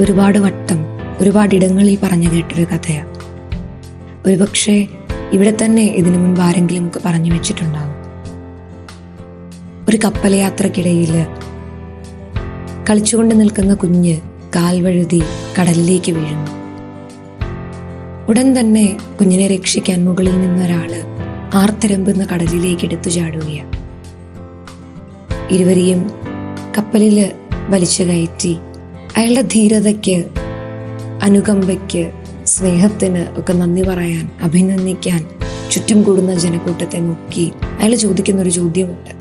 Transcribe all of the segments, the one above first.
ഒരുപാട് വട്ടം ഒരുപാടിടങ്ങളിൽ പറഞ്ഞു കേട്ടൊരു കഥയാണ് ഒരുപക്ഷെ ഇവിടെ തന്നെ ഇതിനു മുൻപ് ആരെങ്കിലും ഒക്കെ പറഞ്ഞു വെച്ചിട്ടുണ്ടാകും ഒരു കപ്പൽ യാത്രക്കിടയിൽ കളിച്ചുകൊണ്ട് നിൽക്കുന്ന കുഞ്ഞ് കാൽവഴുതി കടലിലേക്ക് വീഴുന്നു ഉടൻ തന്നെ കുഞ്ഞിനെ രക്ഷിക്കാൻ മുകളിൽ നിന്നൊരാള് ആർത്തിരമ്പുന്ന കടലിലേക്ക് എടുത്തു ചാടുകയാണ് ഇരുവരെയും കപ്പലില് വലിച്ചു കയറ്റി അയാളുടെ ധീരതയ്ക്ക് അനുകമ്പയ്ക്ക് സ്നേഹത്തിന് ഒക്കെ നന്ദി പറയാൻ അഭിനന്ദിക്കാൻ ചുറ്റും കൂടുന്ന ജനക്കൂട്ടത്തെ നോക്കി അയാൾ ചോദിക്കുന്ന ഒരു ചോദ്യമുണ്ട്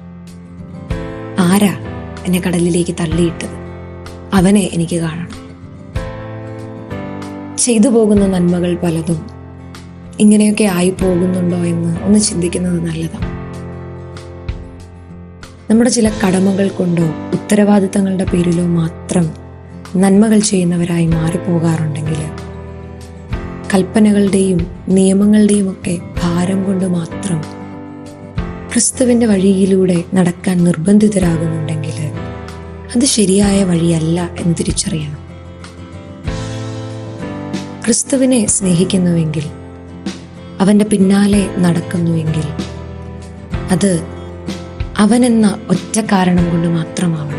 ആരാ എന്നെ കടലിലേക്ക് തള്ളിയിട്ടത് അവനെ എനിക്ക് കാണണം ചെയ്തു പോകുന്ന നന്മകൾ പലതും ഇങ്ങനെയൊക്കെ ആയി പോകുന്നുണ്ടോ എന്ന് ഒന്ന് ചിന്തിക്കുന്നത് നല്ലതാണ് നമ്മുടെ ചില കടമകൾ കൊണ്ടോ ഉത്തരവാദിത്തങ്ങളുടെ പേരിലോ മാത്രം നന്മകൾ ചെയ്യുന്നവരായി മാറിപ്പോകാറുണ്ടെങ്കിൽ കൽപ്പനകളുടെയും നിയമങ്ങളുടെയും ഒക്കെ ഭാരം കൊണ്ട് മാത്രം ക്രിസ്തുവിൻ്റെ വഴിയിലൂടെ നടക്കാൻ നിർബന്ധിതരാകുന്നുണ്ടെങ്കിൽ അത് ശരിയായ വഴിയല്ല എന്ന് തിരിച്ചറിയണം ക്രിസ്തുവിനെ സ്നേഹിക്കുന്നുവെങ്കിൽ അവൻ്റെ പിന്നാലെ നടക്കുന്നുവെങ്കിൽ അത് അവനെന്ന ഒറ്റ കാരണം കൊണ്ട് മാത്രമാവണം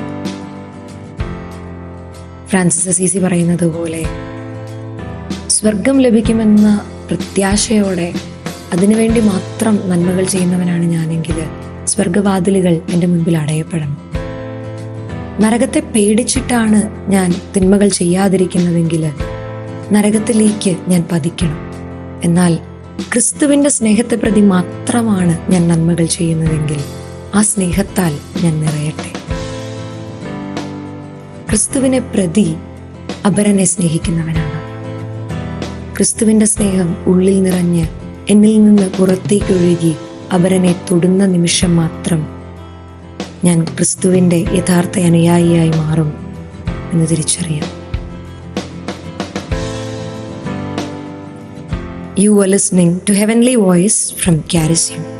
ഫ്രാൻസിസ് അസീസി പറയുന്നത് പോലെ സ്വർഗം ലഭിക്കുമെന്ന പ്രത്യാശയോടെ അതിനുവേണ്ടി മാത്രം നന്മകൾ ചെയ്യുന്നവനാണ് ഞാനെങ്കിൽ സ്വർഗവാതിലുകൾ എൻ്റെ മുൻപിൽ അടയപ്പെടണം നരകത്തെ പേടിച്ചിട്ടാണ് ഞാൻ തിന്മകൾ ചെയ്യാതിരിക്കുന്നതെങ്കിൽ നരകത്തിലേക്ക് ഞാൻ പതിക്കണം എന്നാൽ ക്രിസ്തുവിൻ്റെ സ്നേഹത്തെ പ്രതി മാത്രമാണ് ഞാൻ നന്മകൾ ചെയ്യുന്നതെങ്കിൽ ആ സ്നേഹത്താൽ ഞാൻ നിറയട്ടെ ക്രിസ്തുവിനെ പ്രതി അപരനെ സ്നേഹിക്കുന്നവനാണ് ക്രിസ്തുവിന്റെ സ്നേഹം ഉള്ളിൽ നിറഞ്ഞ് എന്നിൽ നിന്ന് പുറത്തേക്കൊഴുകി അപരനെ തൊടുന്ന നിമിഷം മാത്രം ഞാൻ ക്രിസ്തുവിന്റെ യഥാർത്ഥ അനുയായിയായി മാറും എന്ന് തിരിച്ചറിയാം you are listening to heavenly voice from ക്യാരിസ്യം